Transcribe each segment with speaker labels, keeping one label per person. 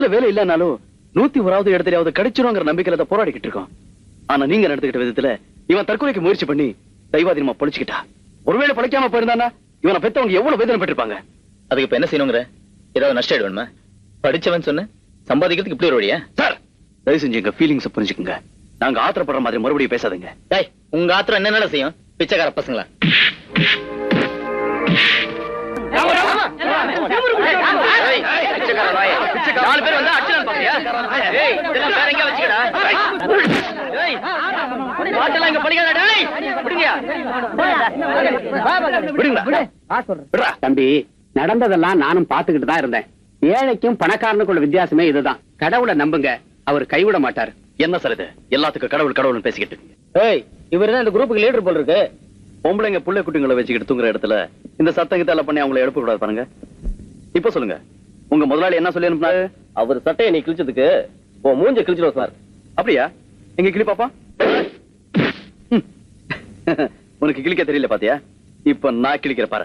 Speaker 1: இல்ல வேலை இல்லனாலும் நூத்தி ஓராவது இடத்துலயாவது கிடைச்சிருங்கிற நம்பிக்கையில தான் போராடிக்கிட்டு இருக்கோம் ஆனா நீங்க நடந்துகிட்ட விதத்துல இவன் தற்கொலைக்கு முயற்சி பண்ணி தெய்வாதீனமா பொழிச்சுக்கிட்டா ஒருவேளை பழைக்காம போயிருந்தானா இவனை பெத்தவங்க எவ்வளவு வேதனை பெற்றிருப்பாங்க
Speaker 2: அதுக்கு இப்ப என்ன செய்யணுங்கிற ஏதாவது நஷ்டம் ஆயிடுவேணுமா படிச்சவன் சொன்ன சம்பாதிக்கிறதுக்கு இப்படி ஒரு வழியா
Speaker 1: சார் தயவு செஞ்சு எங்க ஃபீலிங்ஸ் புரிஞ்சுக்குங்க நாங்க ஆத்திரப்படுற மாதிரி மறுபடியும் பேசாதீங்க
Speaker 2: டேய் உங்க ஆத்திரம் என்னென்ன செய்யும் பிச்சைக்கார பசங்களா ஏய், பிச்சைக்கார நாயே. நாலு பேர் வந்தா அடிச்சுடான்னு பாக்கறியா? ஏய், இதெல்லாம் வேற எங்கேயா வச்சுக்கடா. ஏய், பாட்டெல்லாம் இங்க படிக்காதடா, டேய். விடுங்கயா.
Speaker 1: விடுங்களா விடுறா
Speaker 3: தம்பி நடந்ததெல்லாம் நானும் பாத்துக்கிட்டு தான் இருந்தேன் ஏழைக்கும் பணக்காரனுக்குள்ள வித்தியாசமே இதுதான் கடவுளை நம்புங்க அவர் கைவிட மாட்டாரு
Speaker 1: என்ன சார் இது எல்லாத்துக்கும் கடவுள் கடவுள்னு பேசிக்கிட்டு இருக்கீங்க.
Speaker 2: ஏய், இவர்தான் இந்த குரூப்புக்கு லீடர் போல இருக்கு
Speaker 1: பொம்பளைங்க புள்ள குட்டிங்களை வச்சுக்கிட்டு தூங்குற இடத்துல இந்த சத்தம் எல்லாம் பண்ணி அவங்கள எழுப்ப கூடாது பாருங்க இப்ப சொல்லுங்க உங்க முதலாளி என்ன சொல்லி அனுப்புனாரு
Speaker 2: அவர் சட்டையை நீ கிழிச்சதுக்கு உன் மூஞ்ச கிழிச்சிடும் சார்
Speaker 1: அப்படியா எங்க கிளி பாப்பா ம். உனக்கு கிளிக்க தெரியல பாத்தியா இப்ப நான் கிளிக்கிற பாரு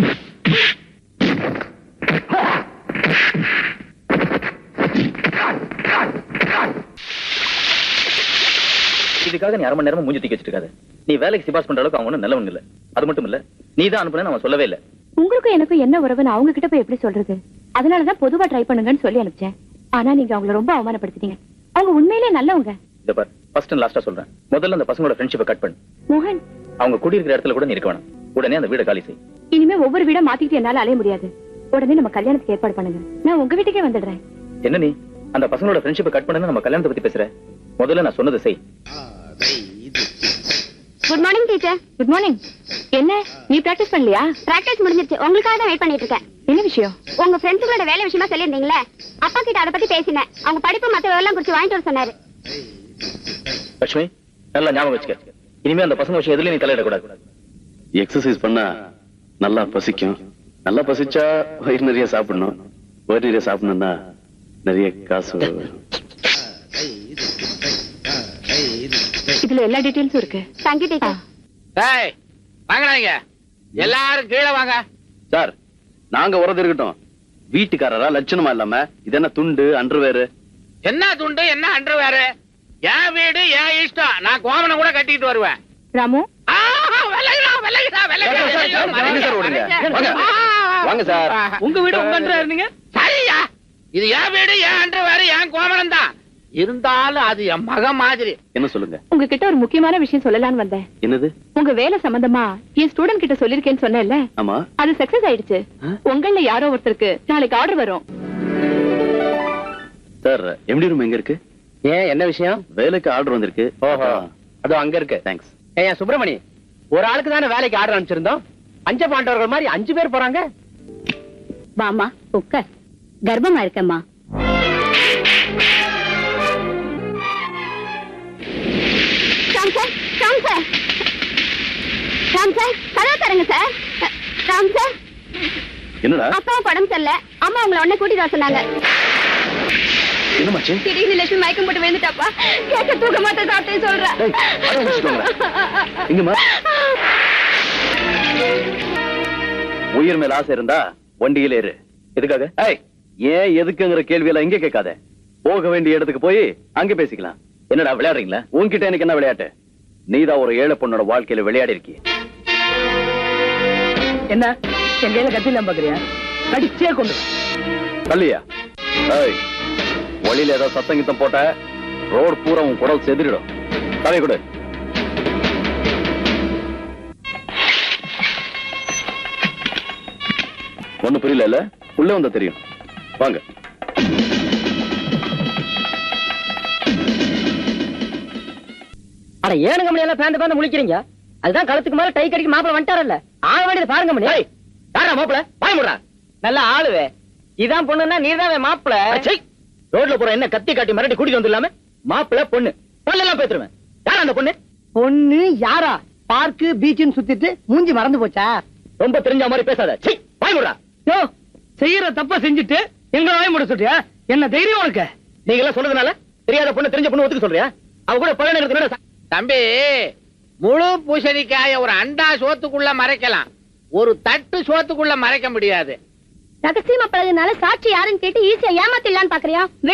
Speaker 2: இதுக்காக நீ அரை மணி நேரமா மூஞ்சி தூக்கி வச்சிட்டு இருக்காத நீ வேலைக்கு சிபாஸ் பண்ற அளவுக்கு அவங்க ஒண்ணும் நல்லவங்க இல்ல அது மட்டும் இல்ல நீ தான் அனுப்புன அவன் சொல்லவே இல்ல
Speaker 4: உங்களுக்கும் எனக்கும் என்ன உறவுன்னு அவங்க கிட்ட போய் எப்படி சொல்றது அதனாலதான் பொதுவா ட்ரை பண்ணுங்கன்னு சொல்லி அனுப்பிச்சேன் ஆனா நீங்க அவங்கள ரொம்ப அவமானப்படுத்திட்டீங்க அவங்க உண்மையிலே நல்லவங்க
Speaker 2: இத பார் ஃபர்ஸ்ட் அண்ட் லாஸ்டா சொல்றேன் முதல்ல அந்த பசங்களோட ஃப்ரெண்ட்ஷிப்பை கட் பண்ணு
Speaker 4: மோகன்
Speaker 2: அவங்க குடியிருக்கிற இடத்துல கூட நீ இருக்க வேணாம் உடனே அந்த வீடை காலி செய்
Speaker 4: இனிமே ஒவ்வொரு வீடா மாத்திக்கிட்டு என்னால அலைய முடியாது உடனே நம்ம கல்யாணத்துக்கு ஏற்பாடு பண்ணுங்க நான் உங்க வீட்டுக்கே வந்துடுறேன்
Speaker 2: என்ன நீ அந்த பசங்களோட ஃப்ரெண்ட்ஷிப்பை கட் பண்ணு நம்ம கல்யாணத்தை பத்தி பேசுற முதல்ல நான் சொன்னதை செய்
Speaker 4: good morning teacher good morning என்ன நீ பிராக்டிஸ் பண்ணலையா
Speaker 5: பிராக்டிஸ் முடிஞ்சிருச்சு உங்களுக்காக தான் வெயிட் பண்ணிட்டு இருக்கேன்
Speaker 4: என்ன விஷயம்
Speaker 5: உங்க ஃப்ரெண்ட்ஸுங்களோட வேலை விஷயமா சொல்லியிருந்தீங்களே அப்பா கிட்ட அதை பத்தி பேசினேன் அவங்க படிப்பு மத்த எல்லாம் குறிச்சு வாங்கிட்டு வர சொன்னாரு
Speaker 2: லட்சுமி நல்லா ஞாபகம் வச்சுக்க இனிமே அந்த பசங்க விஷயம் எதுலயும் நீ தலையிடக்கூடாது
Speaker 1: எக்ஸசைஸ் பண்ணா நல்லா பசிக்கும் நல்லா பசிச்சா வயிறு நிறைய சாப்பிடணும் வயிறு நிறைய சாப்பிடணும்னா நிறைய காசு வரும்.
Speaker 4: இதுல எல்லா டீடைல்ஸும் இருக்கு
Speaker 5: தேங்க்யூ டீச்சர்
Speaker 6: டேய் வாங்கடாங்க எல்லாரும் கீழே வாங்க
Speaker 1: சார் நாங்க உறது இருக்கட்டும் வீட்டுக்காரரா லட்சணமா இல்லாம இது என்ன துண்டு அன்றுவேறு
Speaker 6: என்ன துண்டு என்ன அன்று வேற என் வீடு என் இஷ்டம் நான் கோமணம் கூட கட்டிட்டு வருவேன்
Speaker 4: ராமு
Speaker 6: ஆஹா, விலகுடா, விலகுடா, விலகுடா.
Speaker 1: சார், சார், சார், வாங்க சார், ஓடுங்க. வாங்க.
Speaker 6: ஆ.
Speaker 1: வாங்க சார்.
Speaker 6: உங்க வீடு உங்க அன்று இருந்தீங்க சரியா இது என் வீடு என் அன்று வேற என் கோமணம் தான் இருந்தாலும் அது என் மகன் மாதிரி
Speaker 1: என்ன சொல்லுங்க
Speaker 4: உங்ககிட்ட ஒரு முக்கியமான விஷயம் சொல்லலாம்னு வந்தேன்
Speaker 1: என்னது
Speaker 4: உங்க வேலை சம்பந்தமா என் ஸ்டூடெண்ட் கிட்ட சொல்லிருக்கேன்னு சொன்னேன்ல
Speaker 1: ஆமா
Speaker 4: அது சக்சஸ் ஆயிடுச்சு
Speaker 1: ஆ?
Speaker 4: உங்கள யாரோ ஒருத்தருக்கு நாளைக்கு ஆர்டர் வரும்
Speaker 1: சார் எம்டி ரூம் எங்க இருக்கு
Speaker 3: ஏன் என்ன விஷயம்
Speaker 1: வேலைக்கு ஆர்டர் வந்திருக்கு
Speaker 3: ஓஹோ அதோ அங்க இருக்கு
Speaker 1: தேங்க்ஸ்
Speaker 3: ஏன் சுப்பிரமணி ஒரு ஆளுக்கு தானே வேலைக்கு ஆர்டர் அனுப்பிச்சிருந்தோம் பஞ்ச பாண்டவர்கள் மாதிரி அஞ்சு பேர் போறாங்க
Speaker 5: வாமா உட்கார் கர்ப்பமா இருக்கம்மா Ram sir Ram sir Ram sir கதவு தரங்க சார் ராம் சார்
Speaker 1: என்னடா
Speaker 5: அப்பாவும் படம் சொல்ல அம்மா உங்களை உடனே கூட்டிட்டு வர சொன்னாங்க
Speaker 1: என்னமாச்சு
Speaker 5: திடீர்னு லட்சுமி மயக்கம் போட்டு விழுந்துட்டாப்பா கேட்க தூக்க மாட்டேன் சாப்பிட்டே சொல்றேன்
Speaker 1: டேய், அட வச்சுட்டு வாங்கடா. இங்கம்மா. உயிர் மேல ஆசை இருந்தா வண்டியில ஏறு
Speaker 2: எதுக்காக
Speaker 1: ஏய் ஏன் எதுக்குங்கிற கேள்வி எல்லாம் இங்க கேட்காத போக வேண்டிய இடத்துக்கு போய் அங்க பேசிக்கலாம்
Speaker 2: என்னடா விளையாடுறீங்களா
Speaker 1: உன்கிட்ட எனக்கு என்ன விளையாட்டு நீதான் ஒரு ஏழை பொண்ணோட வாழ்க்கையில விளையாடி இருக்கிய
Speaker 3: என்ன என் கையில கத்தில பாக்குறியா கடிச்சே கொண்டு
Speaker 1: தள்ளியா ஏய் வழியில ஏதாவது சத்தம் கித்தம் போட்ட ரோடு பூரா உன் குடல் செதிரிடும் தலை கொடு ஒண்ணு புரியல உள்ள வந்தா தெரியும் வாங்க
Speaker 3: அட ஏனுங்க மணி எல்லாம் பேந்து பேந்து முழிக்கிறீங்க அதுதான் களத்துக்கு மேல டை கடிக்கு மாப்பிள வந்துட்டாரல்ல ஆக வேண்டியது பாருங்க மணி யாரா மாப்பிள பாய் முடுறா நல்ல ஆளுவே இதான் பொண்ணுன்னா நீதான் மாப்பிள
Speaker 2: ரோட்ல போற என்ன கத்தி காட்டி மிரட்டி கூட்டிட்டு வந்துடலாம மாப்பிள்ள பொண்ணு பொண்ணெல்லாம் பேத்துருவேன் யார் அந்த பொண்ணு
Speaker 3: பொண்ணு யாரா பார்க்கு பீச்சுன்னு சுத்திட்டு மூஞ்சி மறந்து போச்சா
Speaker 2: ரொம்ப தெரிஞ்ச மாதிரி பேசாத சீ, வாய் மூடுடா
Speaker 3: யோ செய்யற தப்ப செஞ்சுட்டு எங்க வாய் முட சொல்றியா என்ன தைரியம் உனக்கு
Speaker 2: நீங்க எல்லாம் சொல்றதுனால தெரியாத பொண்ணு தெரிஞ்ச பொண்ணு ஒத்துக்க சொல்றியா அவ கூட பழனி இருக்கிற
Speaker 6: தம்பி முழு பூசணிக்காய ஒரு அண்டா சோத்துக்குள்ள மறைக்கலாம் ஒரு தட்டு சோத்துக்குள்ள மறைக்க முடியாது
Speaker 5: ரகசியமா பழகுனால சாட்சி யாருன்னு கேட்டு ஈஸியா ஏமாத்திடலான்னு பாக்குறியா